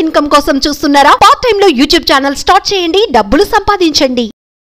Income కోసం చూస్తున్నారా part time లో యూట్యూబ్ ఛానల్ స్టార్ట్ చేయండి డబ్బులు సంపాదించండి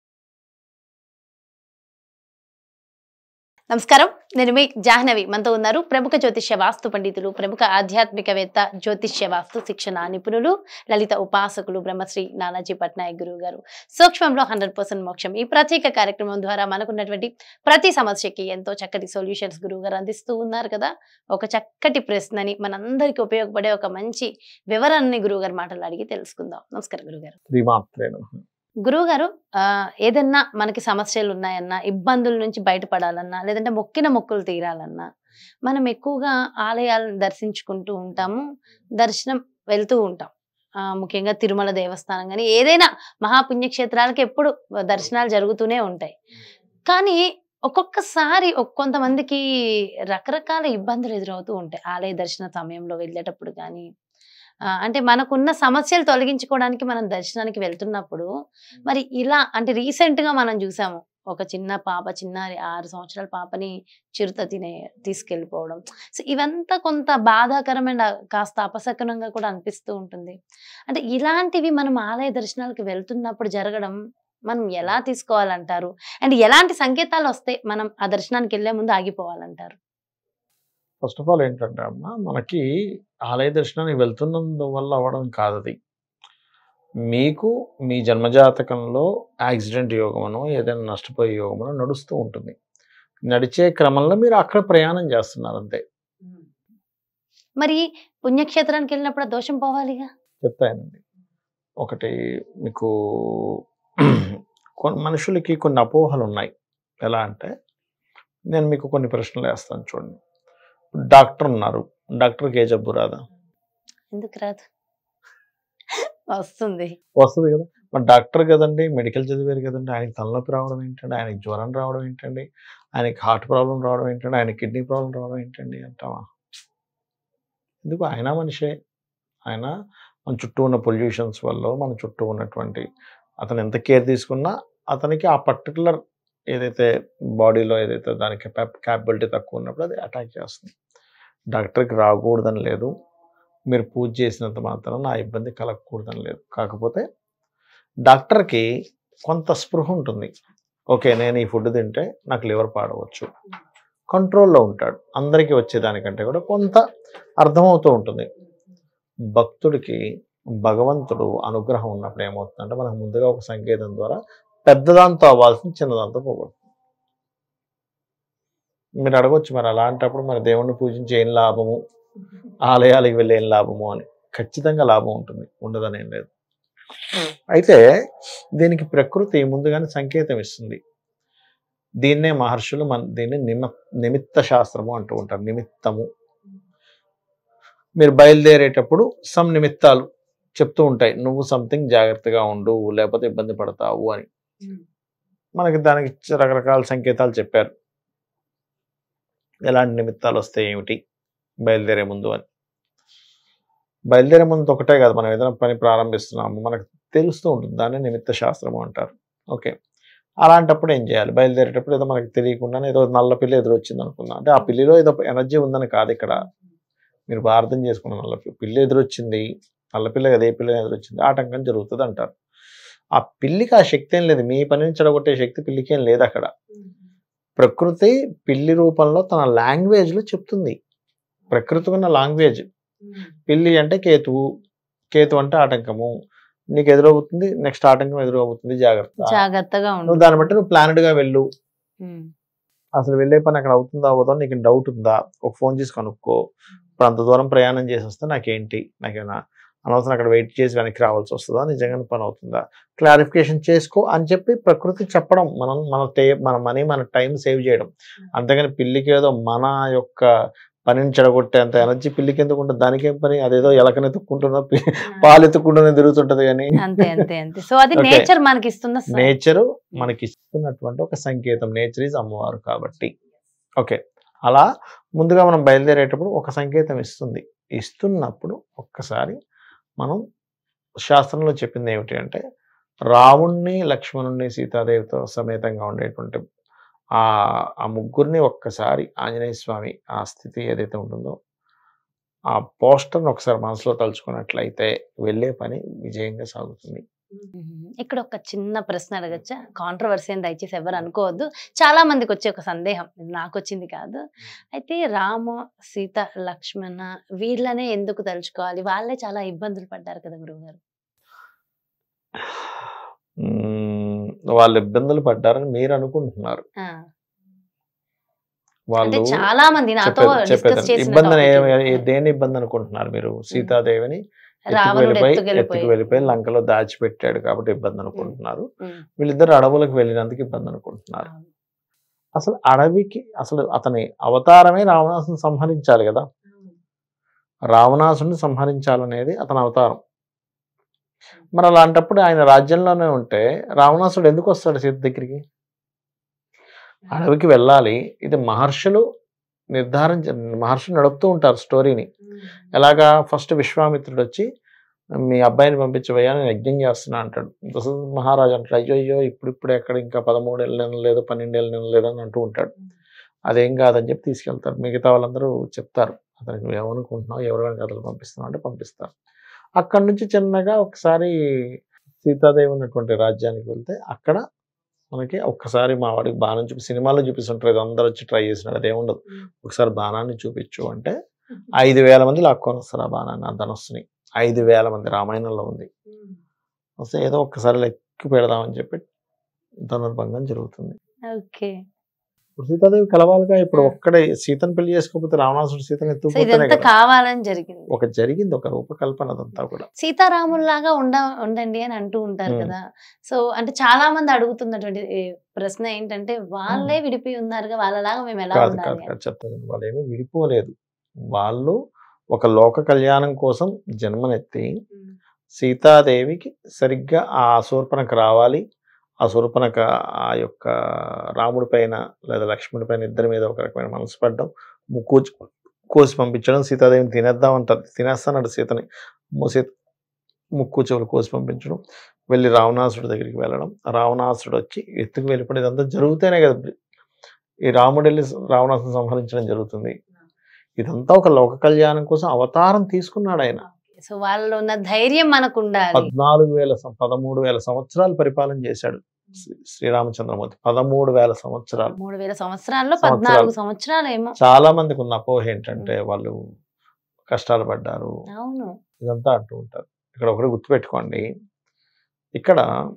నమస్కారం నేను మీ జాహ్నవి మనతో ఉన్నారు ప్రముఖ జ్యోతిష్య వాస్తు పండితులు ప్రముఖ ఆధ్యాత్మికవేత్త జ్యోతిష్య వాస్తు శిక్షణ నిపుణులు లలిత ఉపాసకులు బ్రహ్మశ్రీ నానాజీ పట్నాయక్ గురువు గారు సూక్ష్మంలో హండ్రెడ్ పర్సెంట్ మోక్షం ఈ ప్రత్యేక కార్యక్రమం ద్వారా మనకున్నటువంటి ప్రతి సమస్యకి ఎంతో చక్కటి సొల్యూషన్స్ గురువు గారు అందిస్తూ ఉన్నారు కదా ఒక చక్కటి ప్రశ్నని మనందరికీ ఉపయోగపడే ఒక మంచి వివరాన్ని గురువు గారి మాటలు అడిగి తెలుసుకుందాం నమస్కారం గురుగారు శ్రీమాత్రే నమః. గురువు గారు ఆ, ఏదన్నా మనకి సమస్యలు ఉన్నాయన్నా ఇబ్బందుల నుంచి బయటపడాలన్నా లేదంటే మొక్కిన మొక్కులు తీరాలన్నా మనం ఎక్కువగా ఆలయాలను దర్శించుకుంటూ ఉంటాము దర్శనం వెళ్తూ ఉంటాం ఆ, ముఖ్యంగా తిరుమల దేవస్థానం కానీ ఏదైనా మహాపుణ్యక్షేత్రాలకి ఎప్పుడు దర్శనాలు జరుగుతూనే ఉంటాయి కానీ ఒక్కొక్కసారి ఒక్- కొంతమందికి రకరకాల ఇబ్బందులు ఎదురవుతూ ఉంటాయి ఆలయ దర్శన సమయంలో వెళ్ళేటప్పుడు కానీ ఆ, అంటే మనకున్న సమస్యలు తొలగించుకోవడానికి మనం దర్శనానికి వెళ్తున్నప్పుడు మరి ఇలా అంటే రీసెంట్ గా మనం చూసాము ఒక చిన్న పాప చిన్న ఆరు సంవత్సరాల పాపని చిరుత తినే తీసుకెళ్ళిపోవడం సో ఇవంతా కొంత బాధాకరమైన కాస్త అపశకనంగా కూడా అనిపిస్తూ ఉంటుంది అంటే ఇలాంటివి మనం ఆలయ దర్శనాలకు వెళ్తున్నప్పుడు జరగడం మనం ఎలా తీసుకోవాలంటారు అండ్ ఎలాంటి సంకేతాలు వస్తే మనం ఆ దర్శనానికి వెళ్లే ముందు ఆగిపోవాలంటారు ఫస్ట్ ఆఫ్ ఆల్ ఏంటంటే అమ్మ మనకి ఆలయ దర్శనానికి వెళ్తున్నందువల్ల అవ్వడం కాదు అది మీకు మీ జన్మజాతకంలో యాక్సిడెంట్ యోగమనో ఏదైనా నష్టపోయే యోగమనో నడుస్తూ ఉంటుంది నడిచే క్రమంలో మీరు అక్కడ ప్రయాణం చేస్తున్నారు అంతే మరి పుణ్యక్షేత్రానికి వెళ్ళినప్పుడు ఆ దోషం పోవాలిగా చెప్తానండి ఒకటి మీకు కొన్ని మనుషులకి కొన్ని అపోహలు ఉన్నాయి ఎలా అంటే నేను మీకు కొన్ని ప్రశ్నలు వేస్తాను చూడండి డాక్టర్ ఉన్నారు డాక్టర్కి ఏ జబ్బు రాదా ఎందుకు రాదు వస్తుంది వస్తుంది కదా మరి డాక్టర్ కదండి మెడికల్ చదివారు కదండి ఆయనకి తలనొప్పి రావడం ఏంటండి ఆయనకి జ్వరం రావడం ఏంటండి ఆయనకి హార్ట్ ప్రాబ్లం రావడం ఏంటండి ఆయన కిడ్నీ ప్రాబ్లం రావడం ఏంటండి అంటావా ఎందుకు ఆయన మనిషే ఆయన మన చుట్టూ ఉన్న పొల్యూషన్స్ వల్ల మన చుట్టూ ఉన్నటువంటి అతను ఎంత కేర్ తీసుకున్నా అతనికి ఆ పర్టికులర్ ఏదైతే బాడీలో ఏదైతే దానికి క్యాపబిలిటీ తక్కువ ఉన్నప్పుడు అది అటాక్ చేస్తుంది డాక్టర్కి రాకూడదని లేదు మీరు పూజ చేసినంత మాత్రం నా ఇబ్బంది కలగకూడదని లేదు కాకపోతే డాక్టర్కి కొంత స్పృహ ఉంటుంది ఓకే నేను ఈ ఫుడ్ తింటే నాకు లివర్ పాడవచ్చు కంట్రోల్లో ఉంటాడు అందరికీ వచ్చేదానికంటే కూడా కొంత అర్థమవుతూ ఉంటుంది భక్తుడికి భగవంతుడు అనుగ్రహం ఉన్నప్పుడు ఏమవుతుందంటే మనకు ముందుగా ఒక సంకేతం ద్వారా పెద్దదాంతో అవ్వాల్సింది చిన్నదాంతో పోగొడుతుంది మీరు అడగొచ్చు మరి అలాంటప్పుడు మరి దేవుణ్ణి పూజించి ఏం లాభము ఆలయాలకు వెళ్ళి ఏం లాభము అని ఖచ్చితంగా లాభం ఉంటుంది ఉండదని ఏం లేదు అయితే దీనికి ప్రకృతి ముందుగానే సంకేతం ఇస్తుంది దీన్నే మహర్షులు మన దీన్ని నిమ నిమిత్త శాస్త్రము అంటూ ఉంటారు నిమిత్తము మీరు బయలుదేరేటప్పుడు సమ్ నిమిత్తాలు చెప్తూ ఉంటాయి నువ్వు సంథింగ్ జాగ్రత్తగా ఉండు లేకపోతే ఇబ్బంది పడతావు అని మనకి దానికి రకరకాల సంకేతాలు చెప్పారు ఎలాంటి నిమిత్తాలు వస్తాయి ఏమిటి బయలుదేరే ముందు అని బయలుదేరే ముందు ఒకటే కాదు మనం ఏదైనా పని ప్రారంభిస్తున్నాము మనకు తెలుస్తూ ఉంటుంది దాన్ని నిమిత్త శాస్త్రము అంటారు ఓకే అలాంటప్పుడు ఏం చేయాలి బయలుదేరేటప్పుడు ఏదో మనకి తెలియకుండానే ఏదో నల్ల పిల్లి ఎదురొచ్చింది అనుకుందాం అంటే ఆ పిల్లిలో ఏదో ఎనర్జీ ఉందని కాదు ఇక్కడ మీరు బాగా అర్థం చేసుకున్న నల్ల పి- పిల్లి ఎదురొచ్చింది నల్ల పిల్ల కదా ఏ పిల్ల ఎదురొచ్చింది ఆటంకం జరుగుతుంది అంటారు ఆ పిల్లికి ఆ శక్తి ఏం లేదు మీ పనిని చెడగొట్టే శక్తి పిల్లికి ఏం లేదు అక్కడ ప్రకృతి పిల్లి రూపంలో తన లాంగ్వేజ్లో చెప్తుంది ప్రకృతికి ఉన్న లాంగ్వేజ్ పిల్లి అంటే కేతువు కేతు అంటే ఆటంకము నీకు ఎదురవుతుంది నెక్స్ట్ ఆటంకం ఎదురవుతుంది జాగ్రత్త జాగ్రత్తగా ఉండు నువ్వు దాన్ని బట్టి నువ్వు ప్లానెడ్ గా వెళ్ళు ఉమ్. అసలు వెళ్ళే పని అక్కడ అవుతుందా అవుతుందో నీకు డౌట్ ఉందా ఒక ఫోన్ చేసి కనుక్కో ఇప్పుడు అంత దూరం ప్రయాణం చేసి వస్తే నాకేంటి నాకేనా అనవసరం అక్కడ వెయిట్ చేసి వెనక్కి రావాల్సి వస్తుందా నిజంగా పని అవుతుందా క్లారిఫికేషన్ చేసుకో అని చెప్పి ప్రకృతి చెప్పడం మనం మన టే మన మనీ మన టైం సేవ్ చేయడం అంతేగాని పిల్లికి ఏదో మన యొక్క పనిని చెడగొట్టేంత ఎనర్జీ పిల్లికి ఎందుకు ఉంటుంది దానికేం పని అదేదో ఎలకని ఎత్తుక్కుంటున్నా పి- పాలు ఎత్తుక్కుంటూనే తిరుగుతుంటది కానీ అంతే అంతే అంతే సో అది Okay. నేచర్ మనకి ఇస్తున్న స- నేచర్ మనకి ఇస్తున్నటువంటి ఒక సంకేతం నేచర్ ఈజ్ అమ్మవారు కాబట్టి ఓకే అలా ముందుగా మనం బయలుదేరేటప్పుడు ఒక సంకేతం ఇస్తుంది ఇస్తున్నప్పుడు ఒక్కసారి మనం శాస్త్రంలో చెప్పింది ఏమిటి అంటే రాముణ్ణి లక్ష్మణుణ్ణి సీతాదేవితో సమేతంగా ఉండేటువంటి ఆ ఆ ముగ్గురిని ఒక్కసారి ఆంజనేయ స్వామి ఆ స్థితి ఏదైతే ఉంటుందో ఆ పోస్టర్ని ఒకసారి మనసులో తలుచుకున్నట్లయితే వెళ్ళే పని విజయంగా సాగుతుంది ఇక్కడ ఒక చిన్న ప్రశ్న అడగచ్చా కాంట్రవర్సీ అని దయచేసి ఎవరు అనుకోవద్దు చాలా మందికి వచ్చే ఒక సందేహం ఇది నాకు వచ్చింది కాదు అయితే రామ సీత లక్ష్మణ వీళ్ళనే ఎందుకు తలుచుకోవాలి వాళ్ళే చాలా ఇబ్బందులు పడ్డారు కదా గురువు గారు మ్మ్, వాళ్ళు ఇబ్బందులు పడ్డారని మీరు అనుకుంటున్నారు అంటే వాళ్ళు చాలా మంది నాతో చెప్పేది- డిస్కస్ చెప్పేది చేసిన ఇబ్బంది అని topic ఏ- ఇది. ఏ- దేని ఇబ్బంది అనుకుంటున్నారు మీరు సీతాదేవిని ఎత్తుకు రావణుడు వెళ్ళిపోయి ఎత్తుకెళ్ళిపోయి ఎత్తుకు వెళ్ళిపోయి లంకలో దాచిపెట్టాడు కాబట్టి ఇబ్బంది అనుకుంటున్నారు ఉమ్. వీళ్ళిద్దరు అడవులకు వెళ్ళినందుకు ఇబ్బంది అనుకుంటున్నారు అసలు అడవికి అసలు అతని అవతారమే రావణాసుని సంహరించాలి కదా రావణాసుని సంహరించాలనేది అతని అవతారం మరి అలాంటప్పుడు ఆయన రాజ్యంలోనే ఉంటే రావణాసుడు ఎందుకు వస్తాడు సీత దగ్గరికి అడవికి వెళ్ళాలి ఇది మహర్షులు నిర్ధారించ మహర్షులు నడుపుతూ ఉంటారు స్టోరీని ఎలాగా ఫస్ట్ విశ్వామిత్రుడు వచ్చి మీ అబ్బాయిని పంపించబోయా నేను యజ్ఞం చేస్తున్నా అంటాడు దశరథ మహారాజు అంటాడు అయ్యో అయ్యో ఇప్పుడిప్పుడు ఎక్కడ ఇంకా పదమూడు నెలలు లేదు పన్నెండు నెలలు లేదు అని అంటూ ఉంటాడు అదేం కాదని చెప్పి తీసుకెళ్తారు మిగతా వాళ్ళందరూ చెప్తారు అతనికి నువ్వు ఏమనుకుంటున్నావు ఎవరైనా కథలు పంపిస్తున్నావు అంటే పంపిస్తారు అక్కడి నుంచి చిన్నగా ఒకసారి సీతాదేవి ఉన్నటువంటి రాజ్యానికి వెళ్తే అక్కడ మనకి ఒక్కసారి మా వాడికి బాణం చూపి సినిమాలో చూపిస్తుంటారు ఇది అందరూ వచ్చి ట్రై చేసినాడు అదేముండదు ఒకసారి బాణాన్ని చూపించు అంటే ఐదు వేల మంది లాక్కొని వస్తారు ఆ బాణాన్ని ఆ ధనస్సుని ఐదు వేల మంది రామాయణంలో ఉంది వస్తే ఏదో ఒక్కసారి లెక్కి పెడదామని చెప్పి ధనుర్భంగం జరుగుతుంది ఓకే ఇప్పుడు సీతాదేవి కలవాలిగా ఇప్పుడు ఆ. ఒక్కడే సీతను పెళ్లి చేసుకోకపోతే రావణాసుడు సీతను సో ఎత్తుకుపోతేనే ఇదంతా కదా కావాలని జరిగింది ఒక జరిగింది ఒక రూపకల్పన అదంతా కూడా సీతారాముల్లాగా ఉండ ఉండండి అని అంటూ ఉంటారు ఉమ్. కదా సో అంటే చాలా మంది అడుగుతున్నటువంటి ఏ, ప్రశ్న ఏంటంటే వాళ్ళే విడిపోయి ఉన్నారుగా వాళ్ళలాగా మేము ఎలా కాదు ఉండాలి కాదు అని. కాదు చెప్తాను వాళ్ళు ఏమీ విడిపోలేదు వాళ్ళు ఒక లోక కళ్యాణం కోసం జన్మనెత్తి సీతాదేవికి సరిగ్గా ఆ శూర్పణకు రావాలి ఆ శూర్పణక ఆ యొక్క రాముడి పైన లేదా లక్ష్మణుడి పైన ఇద్దరి మీద ఒక రకమైన మనసు పడ్డం ముక్కు కోసి పంపించడం సీతాదేవిని తినేద్దాం అంటారు తినేస్తానడు సీతని అమ్మో సీత ముక్కు చెవులు కోసి పంపించడం వెళ్ళి రావణాసుడి దగ్గరికి వెళ్ళడం రావణాసుడు వచ్చి ఎత్తుకు వెళ్ళిపోయి ఇదంతా జరుగుతూనే కదా ఈ రాముడు వెళ్ళి రావణాసుని సంహరించడం జరుగుతుంది ఇదంతా ఒక లోక కళ్యాణం కోసం అవతారం తీసుకున్నాడు ఆయన సో వాళ్ళలో ఉన్న ధైర్యం మనకు ఉండాలి పద్నాలుగు వేల సం- పదమూడు వేల సంవత్సరాలు పరిపాలన చేశాడు శ్రీ- శ్రీరామచంద్రమూర్తి పదమూడు వేల సంవత్సరాలు మూడు వేల సంవత్సరాల్లో సంవత్సరాలు. పద్నాలుగు సంవత్సరాలు ఏమో చాలా మందికి ఉన్న అపోహ ఏంటంటే వాళ్ళు కష్టాలు పడ్డారు అవును ఇదంతా అంటూ ఉంటారు ఇక్కడ ఒకటి గుర్తుపెట్టుకోండి ఇక్కడ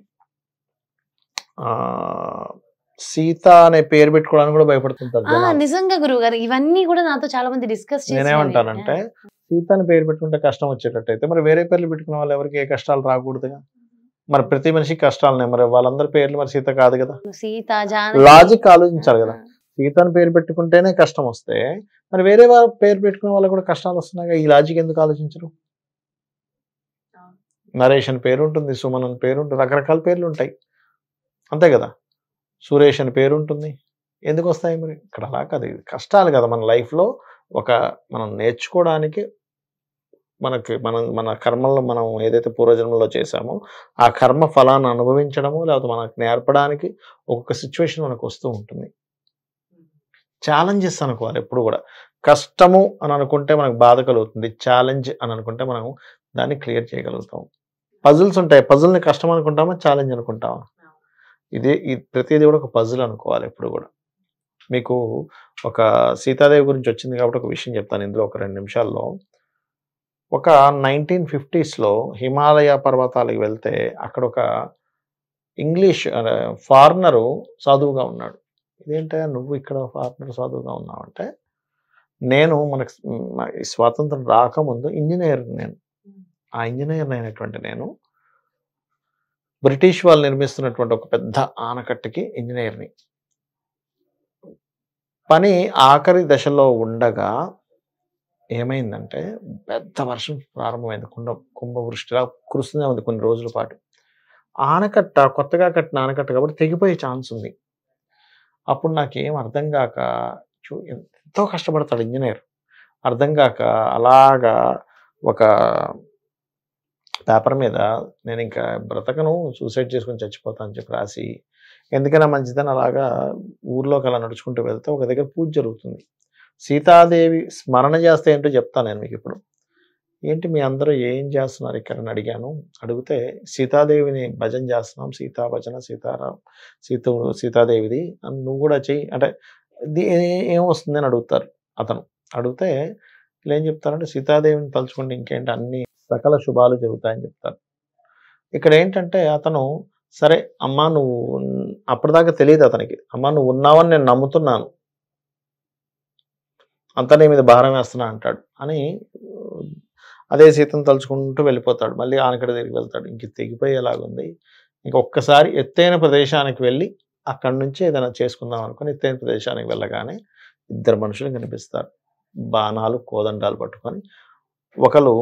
ఆ సీత అనే పేరు పెట్టుకోవడానికి కూడా భయపడుతుంటారు ఆ జనాలు. నిజంగా గురువు గారు ఇవన్నీ కూడా నాతో చాలా మంది డిస్కస్ నేనేమంటానంటే సీత అని పేరు పెట్టుకుంటే కష్టం వచ్చేటట్టయితే మరి వేరే పేర్లు పెట్టుకున్న వాళ్ళు ఎవరికి ఏ కష్టాలు రాకూడదుగా మరి ప్రతి మనిషికి కష్టాలున్నాయి మరి వాళ్ళందరి పేర్లు మరి సీత కాదు కదా సీత జానకి లాజిక్ ఆలోచించాలి కదా సీత అని పేరు పెట్టుకుంటేనే కష్టం వస్తే మరి వేరే వాళ్ళ పేరు పెట్టుకున్న వాళ్ళకి కూడా కష్టాలు వస్తున్నాయి ఈ లాజిక్ ఎందుకు ఆలోచించరు నరేష్ అని పేరు ఉంటుంది సుమన్ అని పేరు ఉంటుంది రకరకాల పేర్లు ఉంటాయి అంతే కదా సురేష్ అని పేరు ఉంటుంది ఎందుకు వస్తాయి మరి ఇక్కడ అలా కాదు ఇది కష్టాలు కదా మన లైఫ్లో ఒక మనం నేర్చుకోవడానికి మనకి మన మన కర్మల్లో మనం ఏదైతే పూర్వజన్మలో చేశామో ఆ కర్మ ఫలాన్ని అనుభవించడము లేకపోతే మనకు నేర్పడానికి ఒక్కొక్క సిచ్యువేషన్ మనకు వస్తూ ఉంటుంది ఛాలెంజెస్ అనుకోవాలి ఎప్పుడు కూడా కష్టము అని అనుకుంటే మనకు బాధ కలుగుతుంది ఛాలెంజ్ అని అనుకుంటే మనం దాన్ని క్లియర్ చేయగలుగుతాం పజిల్స్ ఉంటాయి పజిల్ని కష్టం అనుకుంటామా ఛాలెంజ్ అనుకుంటామా ఇది ఈ ప్రతిదీ కూడా ఒక పజిల్ అనుకోవాలి ఎప్పుడు కూడా మీకు ఒక సీతాదేవి గురించి వచ్చింది కాబట్టి ఒక విషయం చెప్తాను ఇందులో ఒక రెండు నిమిషాల్లో ఒక నైన్టీన్ ఫిఫ్టీస్లో హిమాలయ పర్వతాలకు వెళ్తే అక్కడ ఒక ఇంగ్లీష్ ఫారినరు సాధువుగా ఉన్నాడు ఇదేంటయ్యా నువ్వు ఇక్కడ ఫారినర్ సాధువుగా ఉన్నావు అంటే నేను మనకు మ- ఈ స్వాతంత్రం రాకముందు ఇంజనీర్ నేను ఆ ఇంజనీర్ అయినటువంటి నేను బ్రిటిష్ వాళ్ళు నిర్మిస్తున్నటువంటి ఒక పెద్ద ఆనకట్టకి ఇంజనీర్ని పని ఆఖరి దశలో ఉండగా ఏమైందంటే పెద్ద వర్షం ప్రారంభమైంది కుండ కుంభవృష్టిలా కురుస్తూనే ఉంది కొన్ని రోజుల పాటు ఆనకట్ట కొత్తగా కట్టిన ఆనకట్ట కాబట్టి తెగిపోయే ఛాన్స్ ఉంది అప్పుడు నాకేం అర్థం కాక చూ ఎంతో కష్టపడతాడు ఇంజనీర్ అర్థం కాక అలాగా ఒక పేపర్ మీద నేను ఇంకా బ్రతకను సూసైడ్ చేసుకుని చచ్చిపోతా అని చెప్పి రాసి ఎందుకైనా మంచిదని అలాగా ఊర్లోకి అలా నడుచుకుంటూ వెళ్తే ఒక దగ్గర పూజ జరుగుతుంది సీతాదేవి స్మరణ చేస్తే ఏంటో చెప్తాను నేను మీకు ఇప్పుడు ఏంటి మీ అందరూ ఏం చేస్తున్నారు ఇక్కడ అని అడిగాను అడిగితే సీతాదేవిని భజన చేస్తున్నాం సీతా భజన సీతారాం సీత సీతాదేవిది అని నువ్వు కూడా చెయ్యి అంటే ఇది ఏ- ఏం వస్తుంది అని అడుగుతారు అతను అడిగితే వీళ్ళు ఏం చెప్తారంటే సీతాదేవిని తలుచుకుంటే ఇంకేంటి అన్ని సకల శుభాలు జరుగుతాయని చెప్తారు ఇక్కడ ఏంటంటే అతను సరే అమ్మా నువ్వు అప్పటిదాకా తెలియదు అతనికి అమ్మా నువ్వు ఉన్నావని నేను నమ్ముతున్నాను అంతా నీ మీద భారం వేస్తున్నా అంటాడు అని అదే సీతను తలుచుకుంటూ వెళ్ళిపోతాడు మళ్ళీ ఆనకడ దగ్గరికి వెళ్తాడు ఇంక తెగిపోయేలాగుంది ఇంక ఒక్కసారి ఎత్తైన ప్రదేశానికి వెళ్ళి అక్కడి నుంచి ఏదైనా చేసుకుందాం అనుకుని ఎత్తైన ప్రదేశానికి వెళ్ళగానే ఇద్దరు మనుషులు కనిపిస్తారు బాణాలు కోదండాలు పట్టుకొని ఒకరు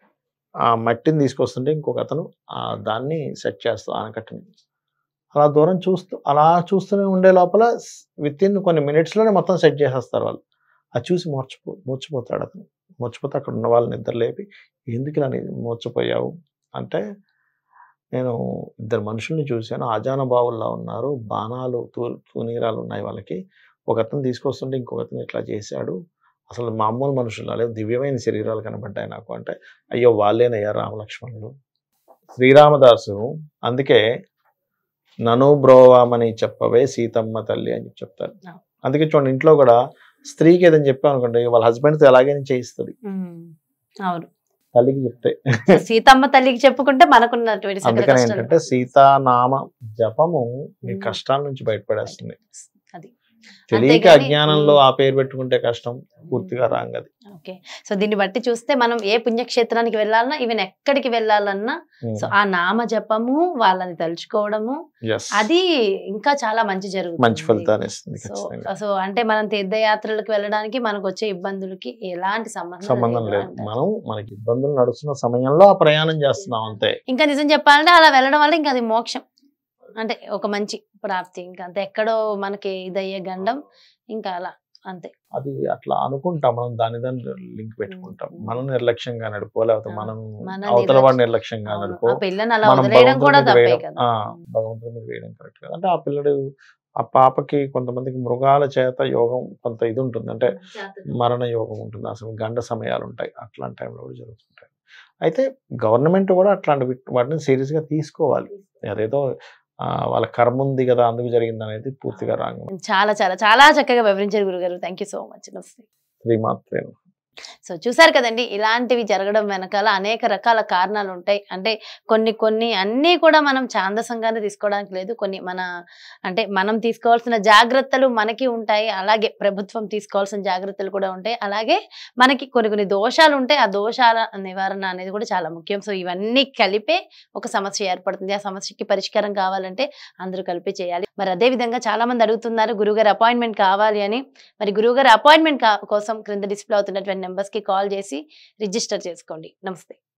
ఆ మట్టిని తీసుకొస్తుంటే ఇంకొక అతను ఆ దాన్ని సెట్ చేస్తూ ఆనకట్టని అలా దూరం చూస్తూ అలా చూస్తూనే ఉండే లోపల విత్ ఇన్ కొన్ని మినిట్స్లోనే మొత్తం సెట్ చేసేస్తారు వాళ్ళు అది చూసి మూర్చిపో మూర్చిపోతాడు అతను మూర్చిపోతే అక్కడ ఉన్న వాళ్ళని నిద్ర లేపి ఎందుకు ఇలా నీ మూర్చిపోయావు అంటే నేను ఇద్దరు మనుషుల్ని చూశాను ఆజాన బావుల్లా ఉన్నారు బాణాలు తూ తూనీరాలు ఉన్నాయి వాళ్ళకి ఒక అతను తీసుకొస్తుంటే ఇంకొక అతను ఇట్లా చేశాడు అసలు మామూలు మనుషులు లేదు దివ్యమైన శరీరాలు కనబడ్డాయి నాకు అంటే అయ్యో వాళ్ళేనయ్యా రామలక్ష్మణులు శ్రీరామదాసు అందుకే నను బ్రోవామని చెప్పవే సీతమ్మ తల్లి అని చెప్పి చెప్తారు అవును. అందుకే చూడండి ఇంట్లో కూడా స్త్రీకి ఏదని చెప్పాం అనుకోండి వాళ్ళ హస్బెండ్తో ఎలాగైనా చేయిస్తుంది ఉమ్, అవును తల్లికి చెప్తే సీతమ్మ తల్లికి చెప్పుకుంటే మనకున్నటువంటి సకల అందుకని కష్టాలు ఏంటంటే సీతానామ జపము మీ ఉమ్. కష్టాల నుంచి బయటపడేస్తుంది అది తెలియక అంతేగాని, అజ్ఞానంలో ఉమ్. ఆ పేరు పెట్టుకుంటే కష్టం పూర్తిగా రాంగది ఓకే సో దీన్ని బట్టి చూస్తే మనం ఏ పుణ్యక్షేత్రానికి వెళ్ళాలన్నా ఈవెన్ ఎక్కడికి వెళ్ళాలన్నా సో ఆ నామ జపము వాళ్ళని తలుచుకోవడము ఎస్ అది ఇంకా చాలా మంచి జరుగుతుంది మంచి ఫలితాన్ని ఇస్తుంది సో ఖచ్చితంగా సో అంటే మనం తీర్థయాత్రలకు వెళ్ళడానికి మనకు వచ్చే ఇబ్బందులకి ఎలాంటి సంబంధం సంబంధం లేదు లేదు అంటారు. మనం మనకి ఇబ్బందులు నడుస్తున్న సమయంలో ఆ ప్రయాణం చేస్తున్నాం అంతే ఇంకా నిజం చెప్పాలంటే అలా వెళ్ళడం వల్ల ఇంకా అది మోక్షం అంటే ఒక మంచి ప్రాప్తి ఇంకా అంతే ఎక్కడో మనకి ఇదయ్యే గండం ఇంకా అలా అంతే అది అట్లా అనుకుంటాం మనం దాని దాన్ని లింక్ పెట్టుకుంటాం ఉమ్. మనం నిర్లక్ష్యంగా నడుపో లేకపోతే ఆ, మనం మన అవతల వాడు నిర్లక్ష్యం. నిర్లక్ష్యంగా అవును. నడుపో ఆ పిల్లని అలా మనం వదిలేయడం భగవంతుడి కూడా మీద తప్పే వేయడం- కదా ఆ, భగవంతుడి మీద వేయడం కరెక్ట్ కదా అంటే ఆ పిల్లడు ఆ పాపకి కొంతమందికి మృగాల చేత యోగం కొంత ఇది ఉంటుంది అంటే మరణ యోగం ఉంటుంది అసలు గండ సమయాలు ఉంటాయి అట్లాంటి టైంలో కూడా జరుగుతుంటాయి అయితే గవర్నమెంట్ కూడా అట్లాంటి వీట్- వాటిని serious గా తీసుకోవాలి అదేదో ఆ, వాళ్ళ కర్మ ఉంది కదా అందుకు జరిగింది అనేది పూర్తిగా రాంగ్ చాలా చాలా చాలా చక్కగా వివరించారు గురుగారు థ్యాంక్ యూ సో మచ్ నమస్తే శ్రీమాత్రే సో చూసారు కదండి ఇలాంటివి జరగడం వెనకాల అనేక రకాల కారణాలు ఉంటాయి అంటే కొన్ని కొన్ని అన్నీ కూడా మనం ఛాందసంగానే తీసుకోవడానికి లేదు కొన్ని మన అంటే మనం తీసుకోవాల్సిన జాగ్రత్తలు మనకి ఉంటాయి అలాగే ప్రభుత్వం తీసుకోవాల్సిన జాగ్రత్తలు కూడా ఉంటాయి అలాగే మనకి కొన్ని కొన్ని దోషాలు ఉంటాయి ఆ దోషాల నివారణ అనేది కూడా చాలా ముఖ్యం సో ఇవన్నీ కలిపే ఒక సమస్య ఏర్పడుతుంది ఆ సమస్యకి పరిష్కారం కావాలంటే అందరూ కలిపి చేయాలి మరి అదే విధంగా చాలా మంది అడుగుతున్నారు గురుగారు అపాయింట్మెంట్ కావాలి అని మరి గురువుగారు అపాయింట్మెంట్ కోసం క్రింద డిస్ప్లే అవుతున్నటువంటి నెంబర్స్ కి కాల్ చేసి రిజిస్టర్ చేసుకోండి నమస్తే